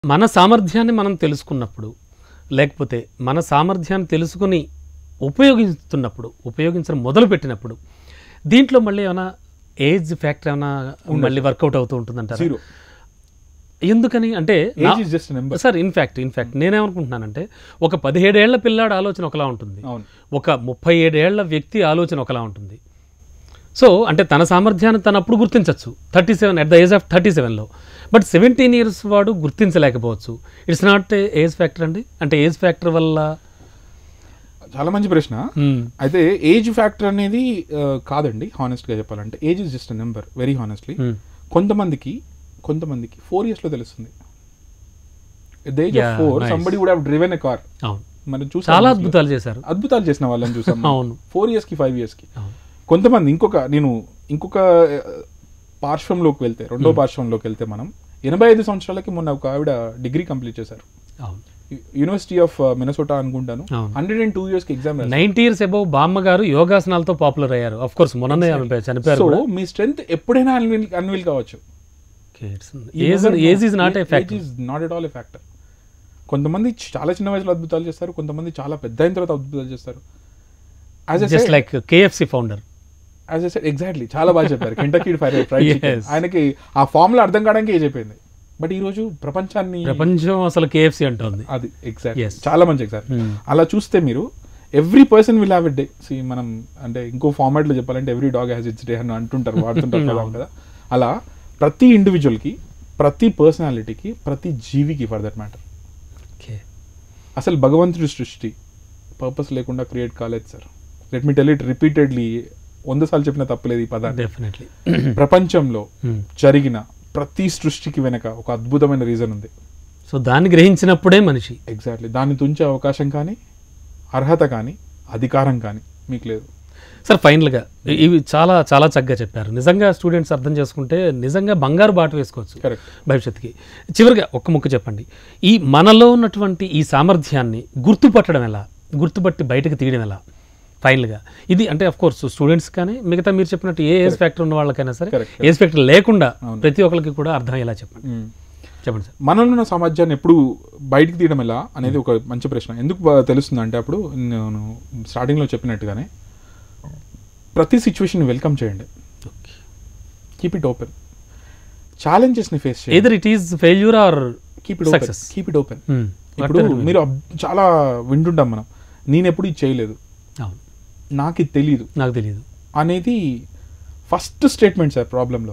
మన సామర్థ్యాన్ని మనం తెలుసుకున్నప్పుడు లేకపోతే మన సామర్థ్యాన్ని తెలుసుకుని ఉపయోగిస్తున్నప్పుడు ఉపయోగించడం మొదలు పెట్టినప్పుడు దీంట్లో మళ్ళీ ఏమైనా ఏజ్ ఫ్యాక్టర్ ఏమైనా మళ్ళీ వర్కౌట్ అవుతూ ఉంటుందంటారా జీరో ఎందుకని అంటే నా- age is just number sir in fact in fact నేనేమనుకుంటున్నానంటే ఒక పదిహేడేళ్ల పిల్లాడు ఆలోచన ఒకలా ఉంటుంది అవును ఒక ముప్పై ఏడేళ్ల వ్యక్తి ఆలోచన ఒకలా ఉంటుంది సో అంటే తన సామర్థ్యాన్ని తను అప్పుడు గుర్తించవచ్చు thirty seven at the age of thirty సెవెన్లో బట్ సెవెంటీన్ ఇయర్స్ వాడు గుర్తించలేకపోవచ్చు ఇట్స్ నాట్ ఏజ్ ఫ్యాక్టర్ అండి అంటే ఏజ్ ఫ్యాక్టర్ వల్ల చాలా మంచి ప్రశ్న మ్మ్. అయితే ఏజ్ ఫ్యాక్టర్ అనేది ఆ, కాదండి హానెస్ట్గా చెప్పాలంటే age is just number very honestly hmm. కొంతమందికి కొంతమందికి ఫోర్ ఇయర్స్లో తెలుస్తుంది the age of Yeah, four nice. Somebody would have driven a car అవును మనం చూసాం చాలా news లో. అద్భుతాలు చేశారు అద్భుతాలు చేసిన వాళ్ళని చూసాం అవును. ఫోర్ ఇయర్స్కి ఫైవ్ ఇయర్స్కి అవును కొంతమంది ఇంకొక నేను ఇంకొక ఆ, పార్శ్వంలోకి వెళ్తే రెండో పార్శ్వంలోకి వెళ్తే మనం ఎనభై ఐదు సంవత్సరాలకి మొన్న ఒక ఆవిడ డిగ్రీ కంప్లీట్ చేశారు అవును యూనివర్సిటీ ఆఫ్ మినసోటా అనుకుంటాను అవును. హండ్రెడ్ అండ్ టూ ఇయర్స్కి ఎగ్జామ్ నైన్టీ ఇయర్స్ అబౌవ్ బామ్మ గారు యోగాసనాలతో పాపులర్ అయ్యారు అఫ్ కోర్స్ మొన్ననే ఆమె చనిపోయారు సో కూడా మీ స్ట్రెంత్ ఎప్పుడైనా అన్విల్ అన్విల్ కావచ్చు age age is not a factor is not at all a factor కొంతమంది చాలా చిన్న వయసులో అద్భుతాలు చేస్తారు కొంతమంది చాలా పెద్ద అయిన తర్వాత అద్భుతాలు చేస్తారు as just like KFC founder as a said చాలా బాగా చెప్పారు కెంటకీ ఫ్రైడ్ ఫ్రైడ్ Yes. ఆయనకి ఆ ఫార్ములా అర్థం కావడానికి ఏజ్ అయిపోయింది బట్ ఈ రోజు ప్రపంచాన్ని ప్రపంచం అసలు కేఎఫ్సి అంటుంది అది ఎగ్జాక్ట్ Yes. చాలా మంచి ఎగ్జాక్ట్ Hmm. అలా చూస్తే మీరు every person will have a day see మనం అంటే ఇంకో ఫార్మాట్ లో చెప్పాలంటే every dog has its day అని అంటుంటారు వాడుతుంటారు కదా కదా అలా ప్రతి ఇండివిజువల్ కి ప్రతి పర్సనాలిటీకి ప్రతి జీవికి ఫర్ దట్ మ్యాటర్ ఓకే అసలు భగవంతుడి సృష్టి పర్పస్ లేకుండా క్రియేట్ కాలేదు sir let me tell it repeatedly వంద సార్లు చెప్పిన తప్పలేదు ఈ పదాన్ని డెఫినెట్లీ ప్రపంచంలో జరిగిన ప్రతి సృష్టికి వెనక ఒక అద్భుతమైన రీజన్ ఉంది సో దాన్ని గ్రహించినప్పుడే మనిషి ఎగ్జాక్ట్లీ దాన్ని తుంచే అవకాశం కానీ అర్హత కానీ అధికారం కానీ మీకు లేదు సార్ ఫైనల్గా ఇవి చాలా చాలా చక్కగా చెప్పారు నిజంగా స్టూడెంట్స్ అర్థం చేసుకుంటే నిజంగా బంగారు బాట వేసుకోవచ్చు కరెక్ట్ భవిష్యత్తుకి చివరిగా ఒక్క ముక్క చెప్పండి ఈ మనలో ఉన్నటువంటి ఈ సామర్థ్యాన్ని గుర్తుపట్టడం ఎలా గుర్తుపట్టి బయటకు తీయడం ఎలా ఫైనల్గా ఇది అంటే అఫ్ కోర్స్ స్టూడెంట్స్ కానీ మిగతా మీరు చెప్పినట్టు ఏ ఏజ్ ఫ్యాక్టర్ ఉన్న వాళ్ళకైనా సరే Correct, ఏజ్ ఫ్యాక్టర్ లేకుండా అవును. ప్రతి ఒక్కరికి కూడా అర్థమయ్యేలా చెప్పండి చెప్పండి సార్ మనలో ఉన్న సామర్థ్యాన్ని ఎప్పుడు బయటికి తీయడం ఎలా అనేది ఒక మంచి ప్రశ్న ఎందుకు బా- తెలుస్తుంది అంటే అప్పుడు నేను స్టార్టింగ్లో చెప్పినట్టుగానే ప్రతి సిచ్యువేషన్ వెల్కమ్ చేయండి ఓకే కీప్ ఇట్ ఓపెన్ ఛాలెంజెస్ని ఫేస్ చేయండి either it is failure or keep it open success keep it open ఇప్పుడు మీరు అబ్- చాలా వింటుంటాం మనం నేను ఎప్పుడు ఇది చేయలేదు అవును నాకు ఇది తెలియదు నాకు తెలియదు అనేది ఫస్ట్ స్టేట్మెంట్ సార్ ప్రాబ్లంలో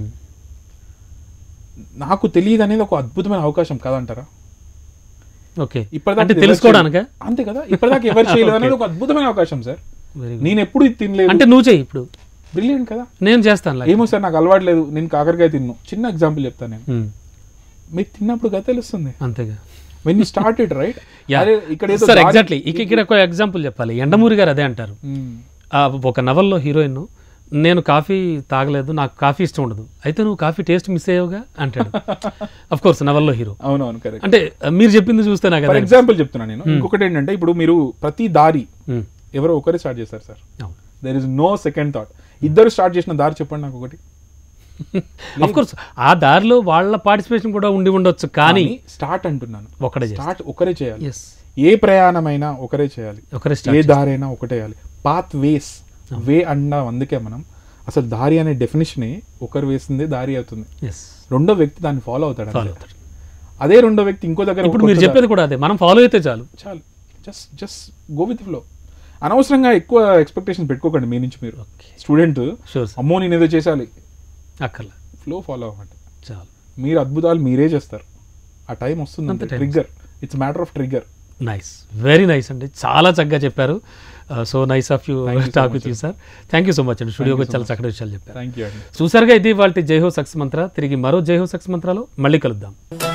నాకు తెలియదు అనేది ఒక అద్భుతమైన అవకాశం కాదంటారా ఓకే ఇప్పటిదాకా అంటే ఎవరు తెలుసుకోవడానికా చేయలేదు. అంతే కదా ఇప్పటిదాకా ఎవరు చేయలేదు అనేది ఒక అద్భుతమైన అవకాశం సార్ వెరీ నేను ఎప్పుడు ఇది తినలేదు అంటే నువ్వు చెయ్యి ఇప్పుడు బ్రిలియంట్ కదా నేను చేస్తాను like. ఏమో సార్ నాకు అలవాటు లేదు నేను కాకరకాయ తిన్ను చిన్న ఎగ్జాంపుల్ చెప్తాను నేను Hmm. మీరు తిన్నప్పుడు కదా తెలుస్తుంది అంతేగా when you started right Yeah. అరే ఇక్కడ ఏదో సార్ దారి- ఎగ్జాక్ట్లీ ఇక ఇక్కడ ఒక ఎగ్జాంపుల్ చెప్పాలి ఎండమూరి గారు అదే అంటారు మ్మ్. ఆ ఒక నవల్లో హీరోయిన్ నేను కాఫీ తాగలేదు నాకు కాఫీ ఇష్టం ఉండదు అయితే నువ్వు కాఫీ టేస్ట్ మిస్ అయ్యావుగా అంటాడు అఫ్ కోర్స్ నవల్లో హీరో అవునవును కరెక్ట్ అంటే ఆ, మీరు చెప్పింది చూస్తే నాకు ఫర్ అదే ఎగ్జాంపుల్ చెప్తున్నా నేను ఇంకొకటి ఏంటంటే ఇప్పుడు మీరు ప్రతి దారి Hmm. ఎవరో ఒకరే స్టార్ట్ చేస్తారు సార్ అవును. There is no second thought ఇద్దరు స్టార్ట్ చేసిన దారి చెప్పండి నాకు ఒకటి అఫ్ కోర్స్ ఆ దారిలో వాళ్ళ పార్టిసిపేషన్ కూడా ఉండి ఉండొచ్చు కానీ స్టార్ట్ అంటున్నాను ఒకడే చేస్తారు స్టార్ట్ ఒకరే చేయాలి ఎస్ ఏ ప్రయాణమైనా ఒకరే చేయాలి ఒకరే ఏ స్టార్ట్ దారైనా ఒకటే చేయాలి పాత్ వేస్ వే అన్నా అందుకే మనం అసలు దారి అనే డెఫినేషనే ఒకరు వేసిందే దారి అవుతుంది ఎస్ రెండో వ్యక్తి దాన్ని ఫాలో అవుతాడు ఫాలో అంతే. అవుతాడు అదే రెండో వ్యక్తి ఇంకో దగ్గర ఇప్పుడు ఒక మీరు కొత్త చెప్పేది కూడా అదే మనం ఫాలో అయితే చాలు దారి- చాలు just just go with flow అనవసరంగా ఎక్కువ ఎక్స్పెక్టేషన్ పెట్టుకోకండి మీ నుంచి మీరు ఓకే స్టూడెంట్ షూర్ సార్ అమ్మో నేను ఏదో చేసాలి అక్కర్లే ఫ్లో ఫాలో అవ్వండి చాలు మీరు అద్భుతాలు మీరే చేస్తారు ఆ టైం వస్తుంది అంత time trigger it's matter of trigger nice very nice అండి చాలా చక్కగా చెప్పారు so nice of you Thank you so talk much, with you sir thank you so much అండి స్టూడియోకి you వచ్చి so చాలా much. చక్కటి విషయాలు చెప్పారు థ్యాంక్ యూ అండి చూసారుగా ఇది వాళ్ళ జైహో సక్స్ మంత్ర తిరిగి మరో జైహో సక్స్ మంత్రాలో మళ్ళీ కలుద్దాం